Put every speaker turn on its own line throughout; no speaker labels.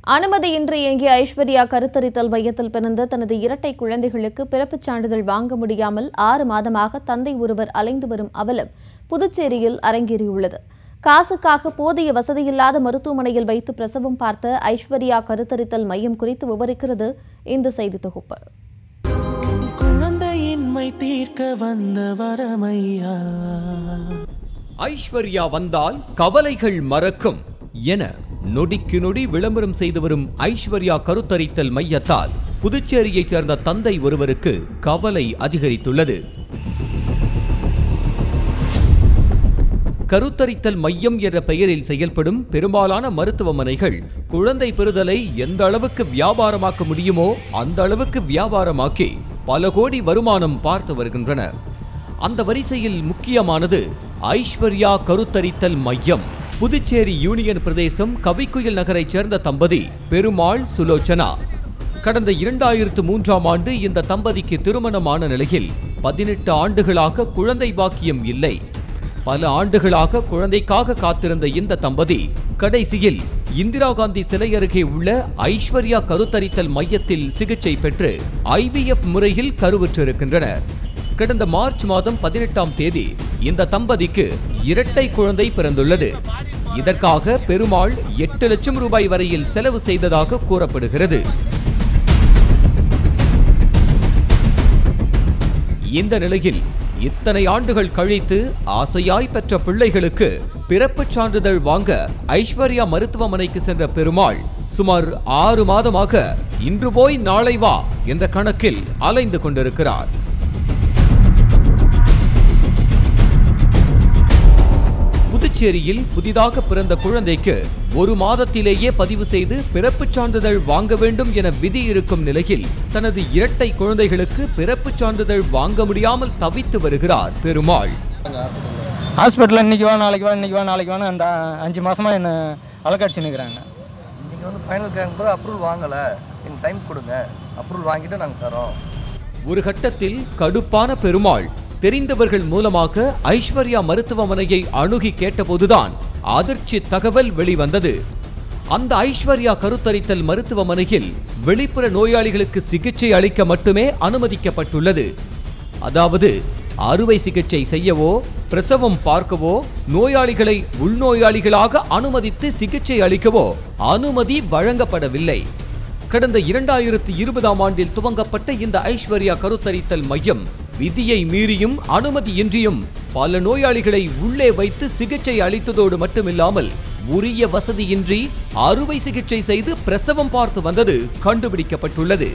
அனுமதியின்றி இயங்கிய ஐஸ்வர்யா கருத்தரித்தல் மையத்தில் பிறந்த தனது இரட்டை குழந்தைகளுக்கு பிறப்புச் சான்றிதழ் வாங்க முடியாமல் ஆறு மாதமாக தந்தை ஒருவர் அலைந்து வரும் அவலம் புதுச்சேரியில் அரங்கேறியுள்ளது காசுக்காக போதிய வசதியில்லாத மருத்துவமனையில் வைத்து பிரசவம் பார்த்த ஐஸ்வர்யா கருத்தரித்தல் மையம் குறித்து விவரிக்கிறது இந்த செய்தி தொகுப்பு
குழந்தையின்மை தீர்க்க வந்த வரமையா
ஐஸ்வர்யா வந்தால் கவலைகள் மறக்கும் என நொடிக்கு நொடி விளம்பரம் செய்து வரும் ஐஸ்வர்யா கருத்தரித்தல் மையத்தால் புதுச்சேரியைச் சேர்ந்த தந்தை ஒருவருக்கு கவலை அதிகரித்துள்ளது கருத்தரித்தல் மையம் என்ற பெயரில் செயல்படும் பெரும்பாலான மருத்துவமனைகள் குழந்தை பெறுதலை எந்த அளவுக்கு வியாபாரமாக்க முடியுமோ அந்த அளவுக்கு வியாபாரமாக்கி பல கோடி வருமானம் பார்த்து வருகின்றன அந்த வரிசையில் முக்கியமானது ஐஸ்வர்யா கருத்தரித்தல் மையம் புதுச்சேரி யூனியன் பிரதேசம் கவிக்குயில் நகரைச் சேர்ந்த தம்பதி பெருமாள் சுலோச்சனா கடந்த இரண்டாயிரத்து மூன்றாம் ஆண்டு இந்த தம்பதிக்கு திருமணமான நிலையில் பதினெட்டு ஆண்டுகளாக குழந்தை பாக்கியம் இல்லை பல ஆண்டுகளாக குழந்தைக்காக காத்திருந்த இந்த தம்பதி கடைசியில் இந்திரா காந்தி சிலை அருகே உள்ள ஐஸ்வர்யா கருத்தரித்தல் மையத்தில் சிகிச்சை பெற்று ஐவிஎஃப் முறையில் கருவுற்றிருக்கின்றனர் கடந்த மார்ச் மாதம் பதினெட்டாம் தேதி இந்த தம்பதிக்கு இரட்டை குழந்தை பிறந்துள்ளது இதற்காக பெருமாள் எட்டு லட்சம் ரூபாய் வரையில் செலவு செய்ததாக கூறப்படுகிறது இந்த நிலையில் இத்தனை ஆண்டுகள் கழித்து ஆசையாய் பெற்ற பிள்ளைகளுக்கு பிறப்புச் சான்றிதழ் வாங்க ஐஸ்வர்யா மருத்துவமனைக்கு சென்ற பெருமாள் சுமார் ஆறு மாதமாக இன்று போய் நாளை வா என்ற கணக்கில் அலைந்து கொண்டிருக்கிறார் புதுச்சேரியில் புதிதாக பிறந்த குழந்தைக்கு ஒரு மாதத்திலேயே பதிவு செய்து பிறப்புச் சான்றிதழ் வாங்க வேண்டும் என விதி இருக்கும் நிலையில் தனது இரட்டை குழந்தைகளுக்கு பிறப்புச் சான்றிதழ் வாங்க முடியாமல் தவித்து வருகிறார் பெருமாள்
ஹாஸ்பிட்டலில் இன்றைக்கி வா நாளைக்கு வா இன்றைக்கி வா நாளைக்கு வான்னு அந்த அஞ்சு மாதமாக என்னை அலக்கடிச்சு நிற்கிறாங்க
நீங்கள் வந்து ஃபைனல் கேட்கும் போது அப்ரூவல் வாங்கலை எனக்கு டைம் கொடுங்க அப்ரூவல் வாங்கிட்டு நாங்கள் தரோம்
ஒரு கட்டத்தில் கடுப்பான பெருமாள் தெரிந்தவர்கள் மூலமாக ஐஸ்வர்யா மருத்துவமனையை அணுகி கேட்டபோதுதான் அதிர்ச்சி தகவல் வெளிவந்தது அந்த ஐஸ்வர்யா கருத்தரித்தல் மருத்துவமனையில் வெளிப்புற நோயாளிகளுக்கு சிகிச்சை அளிக்க மட்டுமே அனுமதிக்கப்பட்டுள்ளது அதாவது அறுவை சிகிச்சை செய்யவோ பிரசவம் பார்க்கவோ நோயாளிகளை உள்நோயாளிகளாக அனுமதித்து சிகிச்சை அளிக்கவோ அனுமதி வழங்கப்படவில்லை கடந்த இரண்டாயிரத்து இருபதாம் ஆண்டில் துவங்கப்பட்ட இந்த ஐஸ்வர்யா கருத்தரித்தல் மையம் விதியை மீறியும் அனுமதியின்றியும் பல நோயாளிகளை உள்ளே வைத்து சிகிச்சை அளித்ததோடு மட்டுமில்லாமல் உரிய வசதியின்றி அறுவை சிகிச்சை செய்து பிரசவம் பார்த்து வந்தது கண்டுபிடிக்கப்பட்டுள்ளது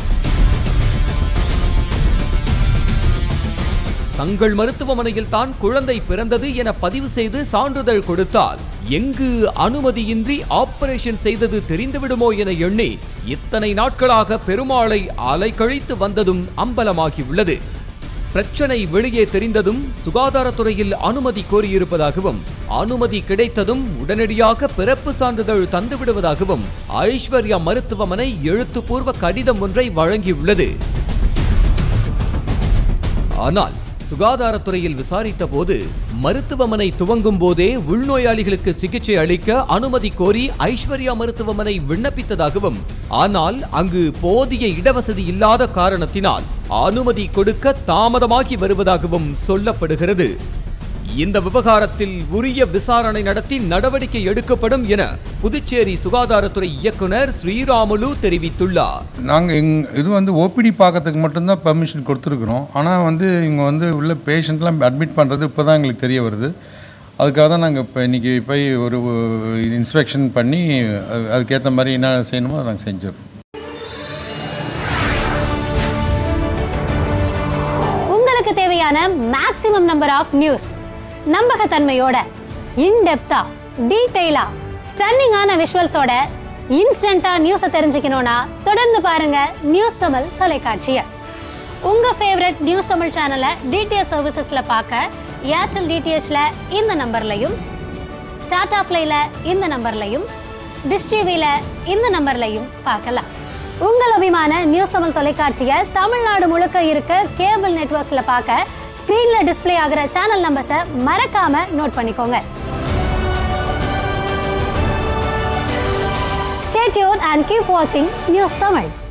தங்கள் மருத்துவமனையில் தான் குழந்தை பிறந்தது என பதிவு செய்து சான்றிதழ் கொடுத்தால் எங்கு அனுமதியின்றி ஆபரேஷன் செய்தது தெரிந்துவிடுமோ என எண்ணி இத்தனை நாட்களாக பெருமாளை அலைக்கழித்து வந்ததும் அம்பலமாகியுள்ளது பிரச்சனை வெளியே தெரிந்ததும் சுகாதாரத்துறையில் அனுமதி கோரியிருப்பதாகவும் அனுமதி கிடைத்ததும் உடனடியாக பிறப்பு சான்றிதழ் தந்துவிடுவதாகவும் ஐஸ்வர்யா மருத்துவமனை எழுத்துப்பூர்வ கடிதம் ஒன்றை வழங்கியுள்ளது ஆனால் சுகாதாரத்துறையில் விசாரித்த போது மருத்துவமனை துவங்கும் போதே உள்நோயாளிகளுக்கு சிகிச்சை அளிக்க அனுமதி கோரி ஐஸ்வர்யா மருத்துவமனை விண்ணப்பித்ததாகவும் ஆனால் அங்கு போதிய இடவசதி இல்லாத காரணத்தினால் அனுமதி கொடுக்க தாமதமாகி வருவதாகவும் சொல்லப்படுகிறது இந்த விவகாரத்தில் உரிய விசாரணை நடத்தி நடவடிக்கை எடுக்கப்படும் என புதுச்சேரி சுகாதாரத்துறை இயக்குனர் ஸ்ரீராமுலு தெரிவித்துள்ளார்
நாங்கள் இங் இது வந்து ஓபிடி பார்க்கறதுக்கு மட்டும்தான் பெர்மிஷன் கொடுத்துருக்குறோம் ஆனால் வந்து இங்கே வந்து உள்ள பேஷண்ட்லாம் அட்மிட் பண்ணுறது இப்போ தான் எங்களுக்கு தெரிய வருது அதுக்காக தான் நாங்கள் இப்போ இன்றைக்கி போய் ஒரு இன்ஸ்பெக்ஷன் பண்ணி அது- அதுக்கேற்ற மாதிரி என்ன செய்யணுமோ அதை நாங்கள் செஞ்சிடறோம்
உங்களுக்கு தேவையான மேக்ஸிமம் நம்பர் ஆஃப் நியூஸ் நம்பகத்தன்மையோட இன்டெப்தா டீடைலா ஸ்டன்னிங்கான விஷுவல்ஸோட இன்ஸ்டன்டா நியூஸை தெரிஞ்சுக்கணும்னா தொடர்ந்து பாருங்க நியூஸ் தமிழ் தொலைக்காட்சியை உங்க ஃபேவரட் நியூஸ் தமிழ் சேனலை டிடிஎச் சர்வீசஸ்ல பார்க்க ஏர்டெல் டிடிஹெச்ல இந்த நம்பர்லையும் டாடா பிளேல இந்த நம்பர்லையும் டிஷ் டிவில இந்த நம்பர்லையும் பார்க்கலாம் உங்கள் அபிமான நியூஸ் தமிழ் தொலைக்காட்சியை தமிழ்நாடு முழுக்க இருக்க கேபிள் நெட்வொர்க்ஸ்ல பார்க்க ஸ்கிரீன்ல டிஸ்ப்ளே ஆகிற சேனல் நம்பர்ஸை மறக்காம நோட் பண்ணிக்கோங்க stay Stay tuned and keep watching News Tamil.